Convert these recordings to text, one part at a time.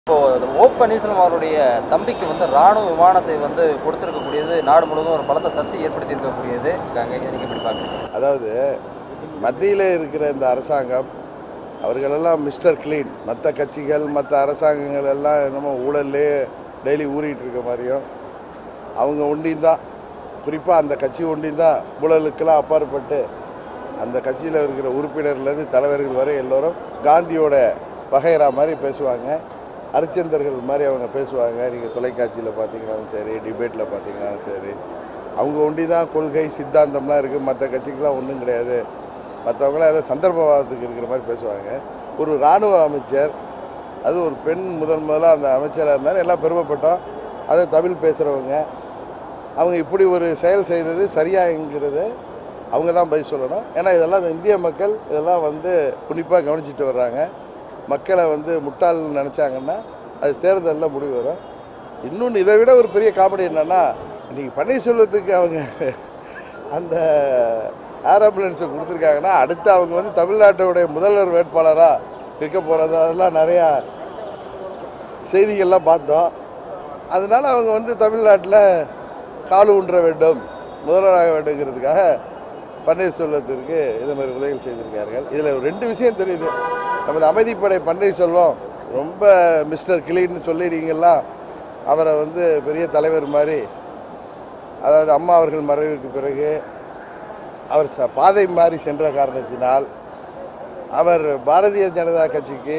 இப்போ ஓ பன்னீர்செல்வம் அவருடைய தம்பிக்கு வந்து ராணுவ விமானத்தை வந்து கொடுத்திருக்கக்கூடியது நாடு முழுவதும் ஒரு பலத்த சர்ச்சை ஏற்படுத்தி இருக்கக்கூடியது அங்க நீங்க எப்படி பாக்குறீங்க அதாவது மத்தியில் இருக்கிற இந்த அரசாங்கம் அவர்களெல்லாம் மிஸ்டர் க்ளீன் மற்ற கட்சிகள் மற்ற அரசாங்கங்கள் எல்லாம் என்னமோ ஊழல்லே டெய்லி ஊறிட்டு இருக்க மாதிரியும் அவங்க ஒண்டியும் தான் குறிப்பாக அந்த கட்சி ஒண்டியும் தான் ஊழலுக்கெல்லாம் அப்பாற்பட்டு அந்த கட்சியில் இருக்கிற உறுப்பினர்லேருந்து தலைவர்கள் வரை எல்லோரும் காந்தியோட வகைரா மாதிரி பேசுவாங்க அரிச்சந்தர்கள் மாதிரி அவங்க பேசுவாங்க நீங்கள் தொலைக்காட்சியில் பார்த்தீங்கன்னாலும் சரி டிபேட்டில் பார்த்தீங்கன்னாலும் சரி அவங்க ஒண்டி தான் கொள்கை சித்தாந்தம்லாம் இருக்குது மற்ற கட்சிக்கெலாம் ஒன்றும் கிடையாது மற்றவங்களாம் ஏதோ சந்தர்ப்பவாதத்துக்கு இருக்கிற மாதிரி பேசுவாங்க ஒரு இராணுவ அமைச்சர் அது ஒரு பெண் முதன் முதலாக அந்த அமைச்சராக இருந்தார் எல்லாம் பெருமைப்பட்டோம் அதை தமிழ் பேசுகிறவங்க அவங்க இப்படி ஒரு செயல் செய்தது சரியாங்கிறது அவங்க தான் பதில் சொல்லணும் ஏன்னா இதெல்லாம் இந்த இந்திய மக்கள் இதெல்லாம் வந்து உன்னிப்பாக கவனிச்சிட்டு வர்றாங்க மக்களை வந்து முட்டாள் நினச்சாங்கன்னா அது தேர்தலில் முடிவு வரும் இன்னொன்று இதை விட ஒரு பெரிய காமெடி என்னென்னா இன்றைக்கி பன்னீர்செல்வத்துக்கு அவங்க அந்த ஏர் ஆம்புலன்ஸை கொடுத்துருக்காங்கன்னா அடுத்து அவங்க வந்து தமிழ்நாட்டுடைய முதல்வர் வேட்பாளராக இருக்க போகிறது அதெல்லாம் நிறையா செய்திகள்லாம் பார்த்தோம் அதனால அவங்க வந்து தமிழ்நாட்டில் கால் ஊன்ற வேண்டும் முதல்வராக வேண்டுங்கிறதுக்காக பன்னீர்செல்வத்திற்கு இது மாதிரி உதவிகள் செய்திருக்கார்கள் இதில் ரெண்டு விஷயம் தெரியுது நமது அமைதிப்படை பன்னீர்செல்வம் ரொம்ப மிஸ்டர் கிளீன்னு சொல்லி நீங்கள்லாம் அவரை வந்து பெரிய தலைவர் மாதிரி அதாவது அம்மா அவர்கள் மறைவுக்கு பிறகு அவர் ச பாதை மாறி சென்ற காரணத்தினால் அவர் பாரதிய ஜனதா கட்சிக்கு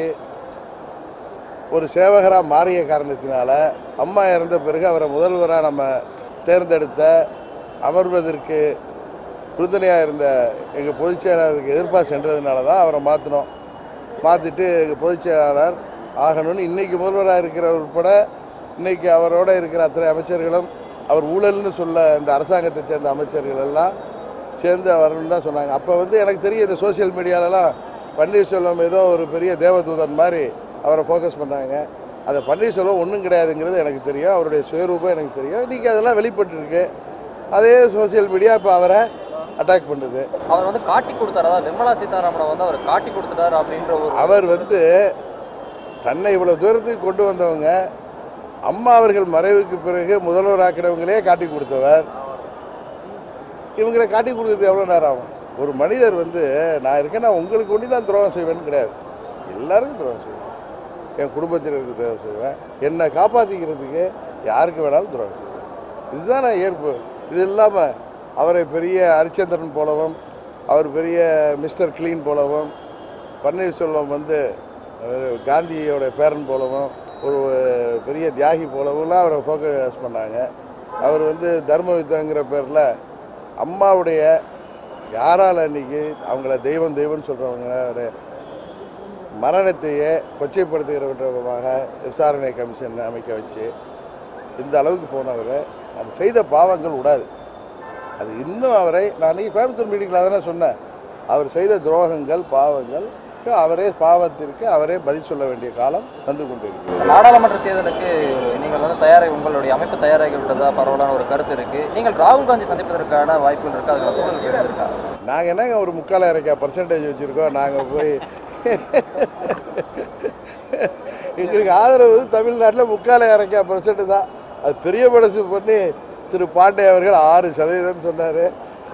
ஒரு சேவகராக மாறிய காரணத்தினால அம்மா இறந்த பிறகு அவரை முதல்வராக நம்ம தேர்ந்தெடுத்த அமர்வதற்கு உறுதுணையாக இருந்த எங்கள் பொதுச் செயலாளருக்கு எதிர்ப்பாக சென்றதுனால தான் அவரை மாற்றினோம் மாற்றிட்டு எங்கள் பொதுச் செயலாளர் ஆகணும்னு இன்றைக்கி முதல்வராக இருக்கிறவர் உட்பட இன்றைக்கி அவரோட இருக்கிற அத்தனை அமைச்சர்களும் அவர் ஊழல்னு சொல்ல இந்த அரசாங்கத்தை சேர்ந்த அமைச்சர்கள் எல்லாம் சேர்ந்து வரணும்னு தான் சொன்னாங்க அப்போ வந்து எனக்கு தெரியும் இந்த சோஷியல் மீடியாலலாம் பன்னீர்செல்வம் ஏதோ ஒரு பெரிய தேவதூதன் மாதிரி அவரை ஃபோக்கஸ் பண்ணாங்க அதை பன்னீர்செல்வம் ஒன்றும் கிடையாதுங்கிறது எனக்கு தெரியும் அவருடைய சுயரூபம் எனக்கு தெரியும் இன்றைக்கி அதெல்லாம் வெளிப்பட்டுருக்கு அதே சோஷியல் மீடியா இப்போ அவரை அட்டாக் பண்ணுது அவர் வந்து காட்டி கொடுத்தாரு அதாவது நிர்மலா சீதாராமனை வந்து அவர் காட்டி கொடுத்துட்டாரு அப்படின்ற ஒரு அவர் வந்து தன்னை இவ்வளோ தூரத்துக்கு கொண்டு வந்தவங்க அம்மா அவர்கள் மறைவுக்கு பிறகு முதல்வராக்கினவங்களே காட்டி கொடுத்தவர் இவங்களை காட்டி கொடுக்குறது எவ்வளோ நேரம் ஆகும் ஒரு மனிதர் வந்து நான் இருக்கேன்னா உங்களுக்கு ஒண்டி தான் துரோகம் செய்வேன்னு கிடையாது எல்லாருக்கும் துரோகம் செய்வேன் என் குடும்பத்தினருக்கு துரோகம் செய்வேன் என்னை காப்பாற்றிக்கிறதுக்கு யாருக்கு வேணாலும் துரோகம் செய்வேன் இதுதான் நான் ஏற்பு இது இல்லாமல் அவரை பெரிய ஹரிச்சந்திரன் போலவும் அவர் பெரிய மிஸ்டர் க்ளீன் போலவும் பன்னீர்செல்வம் வந்து அவர் காந்தியோட பேரன் போலவும் ஒரு பெரிய தியாகி போலவும்லாம் அவரை ஃபோக்கஸ் பண்ணாங்க அவர் வந்து தர்ம யுத்தங்கிற பேரில் அம்மாவுடைய யாரால் அன்னைக்கு அவங்கள தெய்வம் தெய்வம்னு சொல்கிறவங்களோட மரணத்தையே கொச்சைப்படுத்துகிற விதமாக விசாரணை கமிஷன் அமைக்க வச்சு இந்த அளவுக்கு போனவர் அது செய்த பாவங்கள் விடாது அது இன்னும் அவரை நான் அன்றைக்கி கோயம்புத்தூர் மீட்டிங்கில் தானே சொன்னேன் அவர் செய்த துரோகங்கள் பாவங்களுக்கு அவரே பாவத்திற்கு அவரே பதில் சொல்ல வேண்டிய காலம் வந்து கொண்டிருக்கிறது நாடாளுமன்ற தேர்தலுக்கு நீங்கள் வந்து தயாராகி உங்களுடைய அமைப்பு தயாராகி விட்டதா பரவலான ஒரு கருத்து இருக்கு நீங்கள் ராகுல் காந்தி சந்திப்பதற்கான வாய்ப்புகள் இருக்கு அதுக்கு சூழல் இருந்திருக்கா நாங்கள் என்னங்க ஒரு முக்கால் இறக்கா பர்சன்டேஜ் வச்சுருக்கோம் நாங்கள் போய் எங்களுக்கு ஆதரவு வந்து தமிழ்நாட்டில் முக்கால இறக்கா பர்சன்ட் தான் அது பெரிய மனசு பண்ணி திரு பாண்டே அவர்கள் ஆறு சதவீதம் சொன்னார்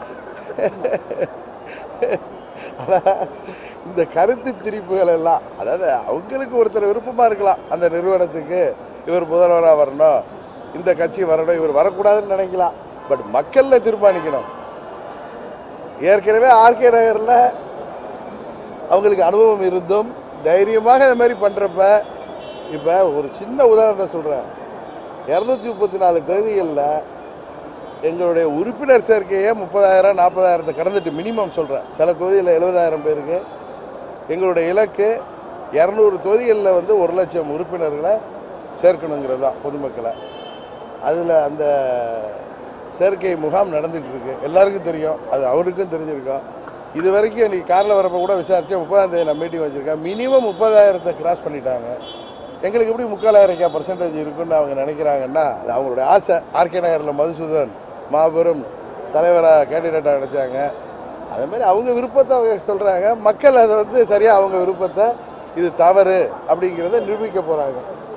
ஆனால் இந்த கருத்து திரிப்புகள் எல்லாம் அதாவது அவங்களுக்கு ஒருத்தர் விருப்பமாக இருக்கலாம் அந்த நிறுவனத்துக்கு இவர் முதல்வராக வரணும் இந்த கட்சி வரணும் இவர் வரக்கூடாதுன்னு நினைக்கலாம் பட் மக்களில் தீர்மானிக்கணும் ஏற்கனவே ஆர்கே நகரில் அவங்களுக்கு அனுபவம் இருந்தும் தைரியமாக இந்த மாதிரி பண்ணுறப்ப இப்போ ஒரு சின்ன உதாரணத்தை சொல்கிறேன் இரநூத்தி முப்பத்தி நாலு தேதிகளில் எங்களுடைய உறுப்பினர் சேர்க்கையே முப்பதாயிரம் நாற்பதாயிரத்தை கடந்துட்டு மினிமம் சொல்கிறேன் சில தொகுதியில் எழுபதாயிரம் பேருக்கு எங்களுடைய இலக்கு இரநூறு தொகுதிகளில் வந்து ஒரு லட்சம் உறுப்பினர்களை சேர்க்கணுங்கிறது தான் பொதுமக்களை அதில் அந்த சேர்க்கை முகாம் நடந்துகிட்டு இருக்கு எல்லாருக்கும் தெரியும் அது அவருக்கும் தெரிஞ்சிருக்கும் இது வரைக்கும் இன்னைக்கு காரில் வரப்போ கூட விசாரித்தேன் முப்பதாம் தேதி நான் மீட்டிங் வச்சுருக்கேன் மினிமம் முப்பதாயிரத்தை கிராஸ் பண்ணிட்டாங்க எங்களுக்கு எப்படி முக்காலாயிரம் பர்சன்டேஜ் இருக்குன்னு அவங்க நினைக்கிறாங்கன்னா அது அவங்களுடைய ஆசை ஆர்கே நகரில் மதுசூதன் மாபெரும் தலைவராக கேண்டிடேட்டாக நினச்சாங்க அதே மாதிரி அவங்க விருப்பத்தை அவங்க சொல்கிறாங்க மக்கள் அதை வந்து சரியாக அவங்க விருப்பத்தை இது தவறு அப்படிங்கிறத நிரூபிக்க போகிறாங்க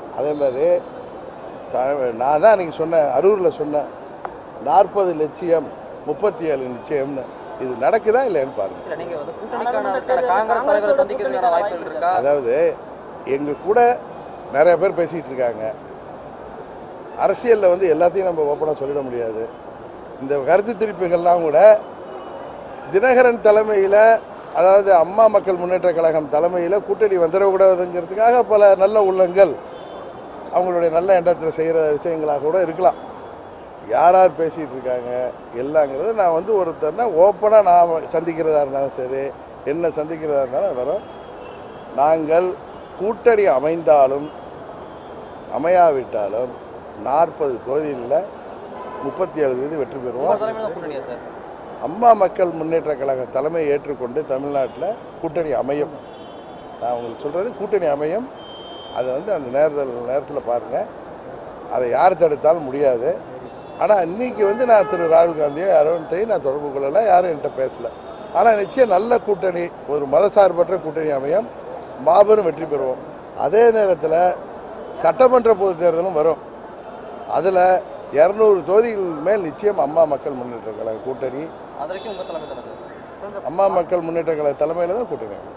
அதே மாதிரி த- நான் தான் அன்றைக்கி சொன்னேன் அரூரில் சொன்னேன் நாற்பது லட்சியம் முப்பத்தி ஏழு நிச்சயம்னு இது நடக்குதா இல்லைன்னு பாருங்கள் இல்ல நீங்க வந்து கூட்டணிக்கான அதுக்கான காங்கிரஸ் தலைவரை சந்திக்கிறதுக்கான வாய்ப்புகள் இருக்கா அதாவது எங்கள் கூட நிறைய பேர் பேசிகிட்டு இருக்காங்க அரசியலில் வந்து எல்லாத்தையும் நம்ம ஓப்பனாக சொல்லிட முடியாது இந்த கருத்து திருப்புகள்லாம் கூட தினகரன் தலைமையில் அதாவது அம்மா மக்கள் முன்னேற்ற கழகம் தலைமையில் கூட்டணி வந்துடக்கூடாதுங்கிறதுக்காக பல நல்ல உள்ளங்கள் அவங்களுடைய நல்ல எண்ணத்தில் செய்கிற விஷயங்களாக கூட இருக்கலாம் யார் யார் பேசிகிட்டு இருக்காங்க எல்லாங்கிறது நான் வந்து ஒருத்தர்னா ஓப்பனாக நான் சந்திக்கிறதா இருந்தாலும் சரி என்ன சந்திக்கிறதா இருந்தாலும் வரும் நாங்கள் கூட்டணி அமைந்தாலும் அமையாவிட்டாலும் நாற்பது தொகுதிகளில் முப்பத்தி ஏழு தொகுதி வெற்றி பெறுவோம் உங்க தலைமையில தான் கூட்டணியா சார் அம்மா மக்கள் முன்னேற்ற கழக தலைமை ஏற்றுக்கொண்டு தமிழ்நாட்டில் கூட்டணி அமையும் நான் உங்களுக்கு சொல்கிறது கூட்டணி அமையும் அதை வந்து அந்த நேரத்தில் நேரத்தில் பாருங்கள் அதை யார் தடுத்தாலும் முடியாது ஆனால் இன்னைக்கு வந்து நான் திரு ராகுல் காந்தியோ யாரோன்ட்டையும் நான் தொடர்பு கொள்ளலை யாரும் என்கிட்ட பேசலை ஆனால் நிச்சயம் நல்ல கூட்டணி ஒரு மதசார்பற்ற கூட்டணி அமையும் மாபெரும் வெற்றி பெறுவோம் அதே நேரத்தில் சட்டமன்ற பொதுத் தேர்தலும் வரும் அதில் இரநூறு தொகுதிகள் மேல் நிச்சயம் அம்மா மக்கள் முன்னேற்ற கழக கூட்டணி அது வரைக்கும் உங்க தலைமை தானே சார் அம்மா மக்கள் முன்னேற்ற கழக தலைமையில் தான் கூட்டணி அமையும்.